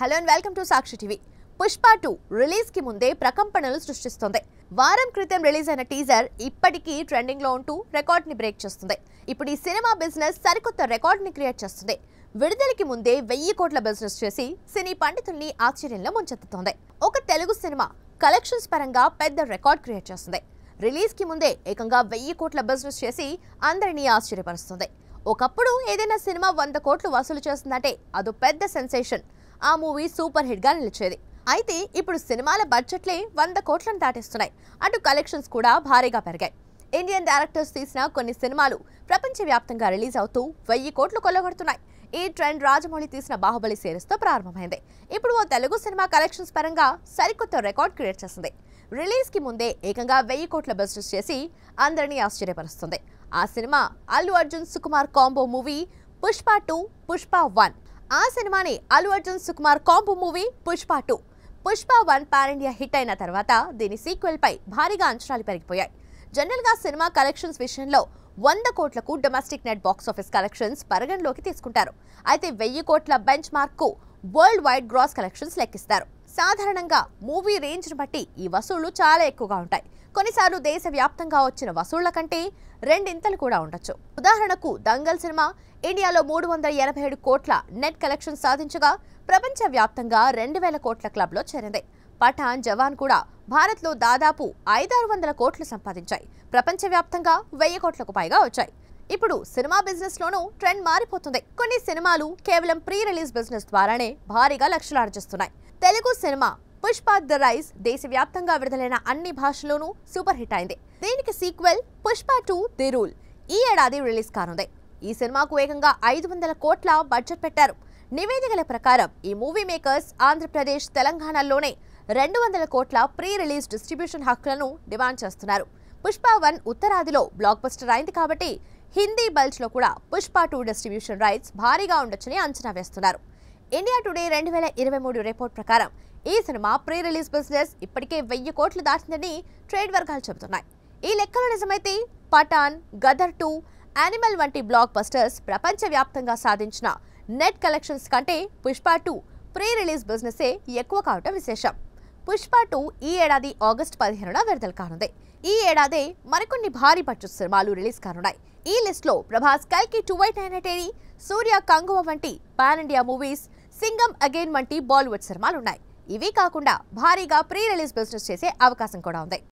hello and welcome to Sakshi TV Pushpa two release కి ముందే ప్రకంపనలు సృష్టిస్తుంది వారం క్రితం రిలీజ్ అయిన టీజర్ ఇప్పటికీ ట్రెండింగ్ లో ఉంటూ రికార్డ్ ని బ్రేక్ చేస్తుంది ఇప్పుడు ఈ సినిమా బిజినెస్ సరికొత్త రికార్డ్ ని క్రియేట్ చేస్తుంది విడుదలకి ముందే వెయ్యి కోట్ల బిజినెస్ చేసి సినీ పండితుల్ని ఆశ్చర్యంలో ముంచెత్తుతోంది ఒక తెలుగు సినిమా కలెక్షన్స్ పరంగా పెద్ద రికార్డ్ క్రియేట్ చేస్తుంది రిలీజ్ కి ముందే ఏకంగా వెయ్యి కోట్ల బిజినెస్ చేసి అందరినీ ఆశ్చర్యపరుస్తుంది ఒకప్పుడు ఏదైనా సినిమా వంద కోట్లు వసూలు చేస్తుందంటే అదో పెద్ద సెన్సేషన్ ఆ మూవీ సూపర్ హిట్ గా నిలిచేది అయితే ఇప్పుడు సినిమాల బడ్జెట్లే వంద కోట్లను దాటిస్తున్నాయి అటు కలెక్షన్స్ కూడా భారీగా పెరిగాయి ఇండియన్ డైరెక్టర్స్ తీసిన కొన్ని సినిమాలు ప్రపంచవ్యాప్తంగా రిలీజ్ అవుతూ వెయ్యి కోట్లు కొల్లగొడుతున్నాయి ఈ ట్రెండ్ రాజమౌళి తీసిన బాహుబలి సిరీస్ తో ప్రారంభమైంది ఇప్పుడు ఓ తెలుగు సినిమా కలెక్షన్స్ పరంగా సరికొత్త రికార్డ్ క్రియేట్ చేసింది రిలీజ్ కి ముందే ఏకంగా వెయ్యి కోట్ల బిజినెస్ చేసి అందరినీ ఆశ్చర్యపరుస్తుంది ఆ cinema Allu Arjun Sukumar combo movie Pushpa two Pushpa one ఆ సినిమాని Allu Arjun Sukumar combo movie Pushpa two Pushpa one pan India hit అయిన తర్వాత దీని సీక్వెల్ పై భారీగా అంచనాలు పెరిగిపోయాయి జనరల్ గా సినిమా కలెక్షన్స్ విషయంలో వంద కోట్లకు domestic net box office collections పరిగణలోకి తీసుకుంటారు అయితే వెయ్యి కోట్ల బెంచ్ మార్క్ కు వరల్డ్ వైడ్ గ్రాస్ కలెక్షన్స్ లెక్కిస్తారు సాధారణంగా మూవీ రేంజ్ బట్టి ఈ వసూళ్లు చాలా ఎక్కువగా ఉంటాయి కొన్నిసార్లు దేశవ్యాప్తంగా వచ్చిన వసూళ్ల కంటే రెండింతలు కూడా ఉండొచ్చు ఉదాహరణకు దంగల్ సినిమా ఇండియాలో మూడు వందల ఎనభై ఏడు కోట్ల నెట్ కలెక్షన్ సాధించగా ప్రపంచవ్యాప్తంగా రెండు వేల కోట్ల క్లబ్లో చేరింది పఠాన్ జవాన్ కూడా భారత్లో దాదాపు ఐదారు వందల కోట్లు సంపాదించాయి ప్రపంచవ్యాప్తంగా వెయ్యి కోట్లకు పైగా వచ్చాయి ఇప్పుడు సినిమా బిజినెస్ లోనూ ట్రెండ్ మారిపోతుంది కొన్ని సినిమాలు కేవలం ప్రీ రిలీజ్ బిజినెస్ ద్వారానే భారీగా లక్షలు ఆర్జిస్తున్నాయి Telugu cinema Pushpa the rise దేశవ్యాప్తంగా విడుదలైన అన్ని భాషల్లోనూ సూపర్ హిట్ అయింది దీనికి sequel Pushpa two the rule ఈ ఏడాది రిలీజ్ కానుంది ఈ సినిమాకు ఏకంగా ఐదు వందల కోట్ల బడ్జెట్ పెట్టారు నివేదికల ప్రకారం ఈ మూవీ మేకర్స్ ఆంధ్రప్రదేశ్ తెలంగాణలోనే రెండు వందల కోట్ల ప్రీ రిలీజ్ డిస్ట్రిబ్యూషన్ హక్కులను డిమాండ్ చేస్తున్నారు పుష్ప వన్ ఉత్తరాదిలో బ్లాక్ బస్టర్ అయింది కాబట్టి హిందీ బల్చ్ లో కూడా పుష్ప టూ డిస్ట్రిబ్యూషన్ రైట్స్ భారీగా ఉండొచ్చని అంచనా వేస్తున్నారు ఇండియా టుడే రెండు వేల ఇరవై మూడు రిపోర్ట్ ప్రకారం ఈ సినిమా ప్రీ రిలీజ్ బిజినెస్ ఇప్పటికే వెయ్యి కోట్లు దాటిందని ట్రేడ్ వర్గాలు చెబుతున్నాయి ఈ లెక్కలు నిజమైతే పఠాన్ గదర్ టూ యానిమల్ వంటి బ్లాక్ బస్టర్స్ ప్రపంచవ్యాప్తంగా సాధించిన నెట్ కలెక్షన్స్ కంటే పుష్ప టూ ప్రీ రిలీజ్ బిజినెసే ఎక్కువ కావటం విశేషం పుష్ప టూ ఈ ఏడాది ఆగస్టు పదిహేనున విడుదల కానుంది ఈ ఏడాదే మరికొన్ని భారీ బడ్జెట్ సినిమాలు రిలీజ్ కానున్నాయి ఈ లిస్ట్ లో ప్రభాస్ కల్కి టూ వైట్ నైనటేరి సూర్య కంగువ వంటి pan India movies Singham again వంటి బాలీవుడ్ సినిమాలున్నాయి ఇవి కాకుండా భారీగా ప్రీ రిలీజ్ బిజినెస్ చేసే అవకాశం కూడా ఉంది